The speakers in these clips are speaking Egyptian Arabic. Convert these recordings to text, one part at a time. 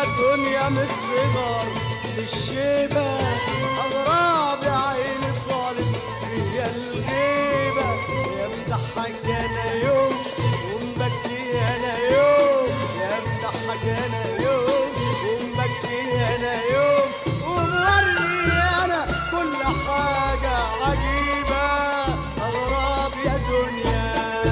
دنيا من الصغر للشيبة أغراب يا عيني طالب هي الغيبة يا مضحك أنا يوم ومبكي أنا يوم يا مضحك أنا يوم ومبكي أنا يوم وموري أنا كل حاجة عجيبة أغراب يا دنيا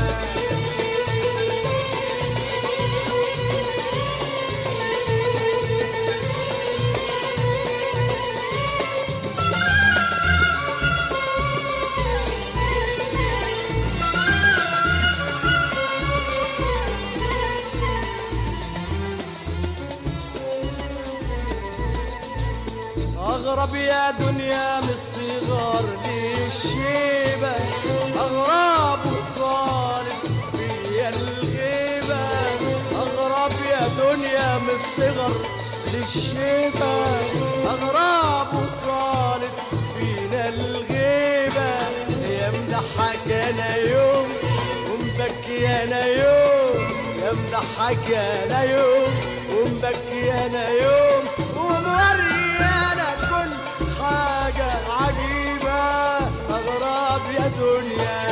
أغرب يا دنيا من الصغار للشيبة أغراب وطالب بيا الغيبة أغرب يا دنيا من الصغر للشيبة أغراب وطالب فينا الغيبة يا مضحك أنا يوم ومبكي أنا يوم يا مضحك أنا يوم ومبكي أنا يوم وموري أنا كل حاجة عجيبة أغراب يا دنيا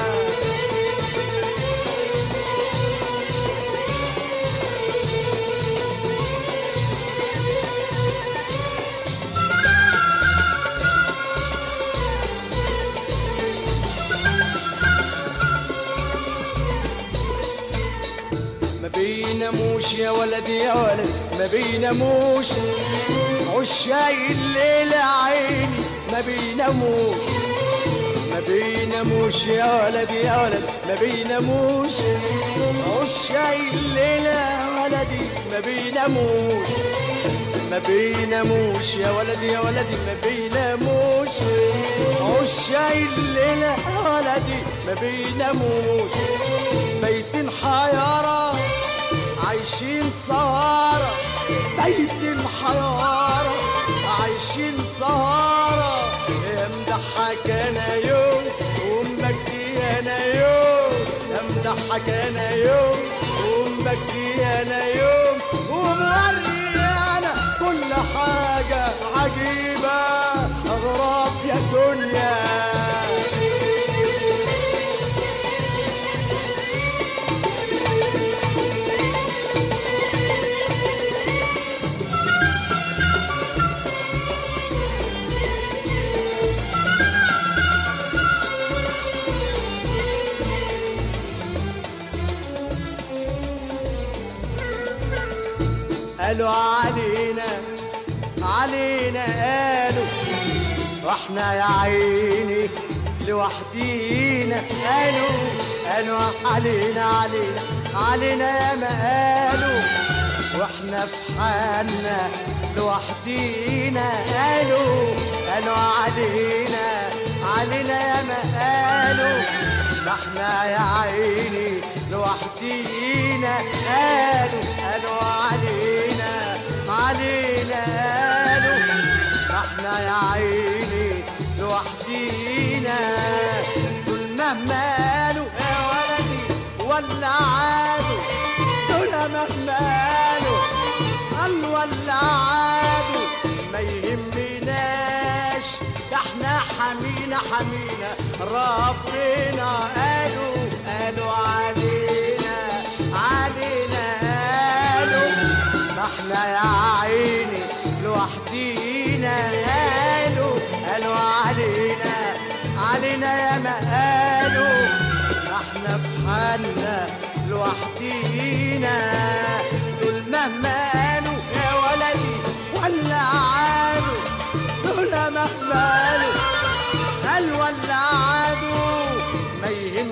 ما بيناموش يا ولد يا ولد ما بيناموش عشاي الليل عيني ما بيناموش ما بيناموش يا ولد يا ولد ما بيناموش عشاي الليل يا ولدي ما بيناموش ما بيناموش يا ولد يا ولدي ما بيناموش عشاي الليل يا ولدي ما بيناموش بيت حيارة عايشين سهارة بيت الحيارة عايشين سهارة يا مضحك انا يوم ومبكي انا يوم يا مضحك انا يوم ومبكي انا يوم وموري انا كل حاجة عجيبة اغراب يا دنيا قالوا علينا علينا قالوا واحنا يا عيني لوحدينا قالوا قالوا علينا علينا علينا يا ما قالوا واحنا في حالنا لوحدينا قالوا قالوا علينا علينا يا ما قالوا ما احنا يا عيني لوحدينا قالوا قالوا علينا علينا قالوا ما احنا يا عيني لوحدينا دول مهما قالوا يا ولدي ولا عادوا دول مهما قالوا قال ولا عادوا ما يهمناش ده احنا حمينا حمينا ربنا قالوا قالوا علينا علينا قالوا ما احنا يا عيني لوحدينا قالوا قالوا علينا علينا يا ما قالوا ما احنا في حالنا لوحدينا دول مهما قالوا يا ولدي ولا عادوا دول مهما قالوا قال ولا عادوا ما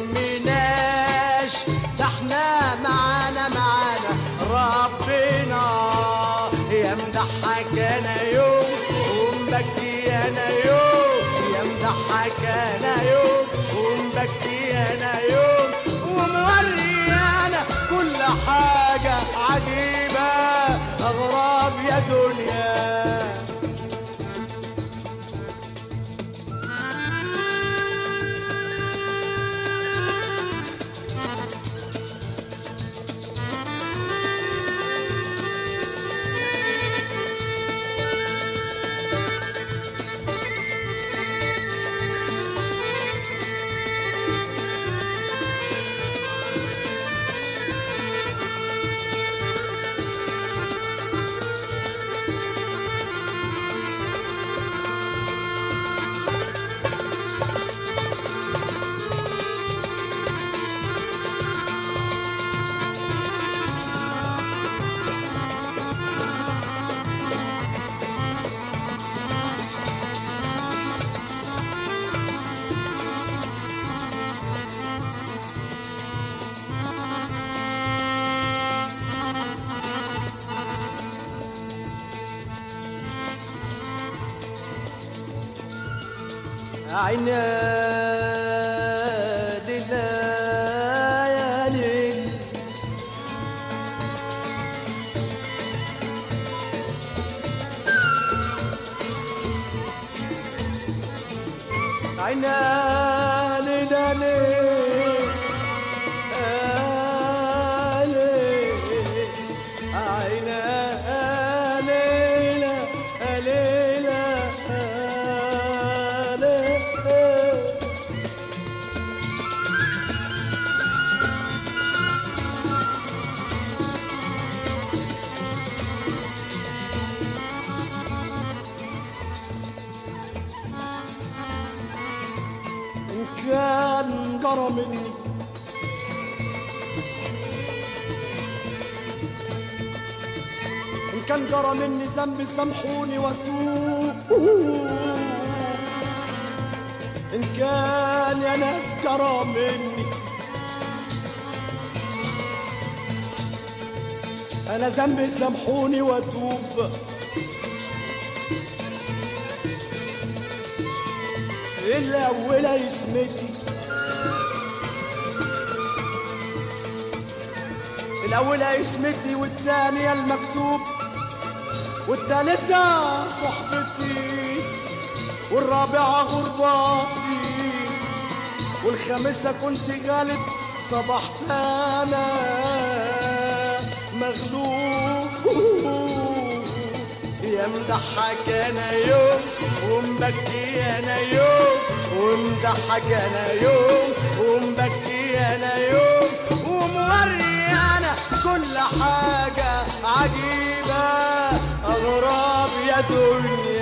يهمناش ده احنا معانا معانا ربنا يا مضحك انا يوم ومبكي انا يوم يا مضحك انا يوم ومبكي انا يوم وموري انا كل حاجة عجيبة اغراب يا دنيا عناد الليالي عناد الليالي إن كان جرى مني إن كان جرى مني ذنب سامحوني واتوب إن كان يا ناس جرى مني أنا ذنبي سامحوني واتوب الأولى اسمتي الأولى اسمتي والتانية المكتوب والتالتة صحبتي والرابعة غرباتي والخامسة كنت غالب صبحت أنا مغلوب يا مضحك انا يوم ومبكي انا يوم ومضحك انا يوم ومبكي انا يوم وموري انا كل حاجة عجيبة اغراب يا دنيا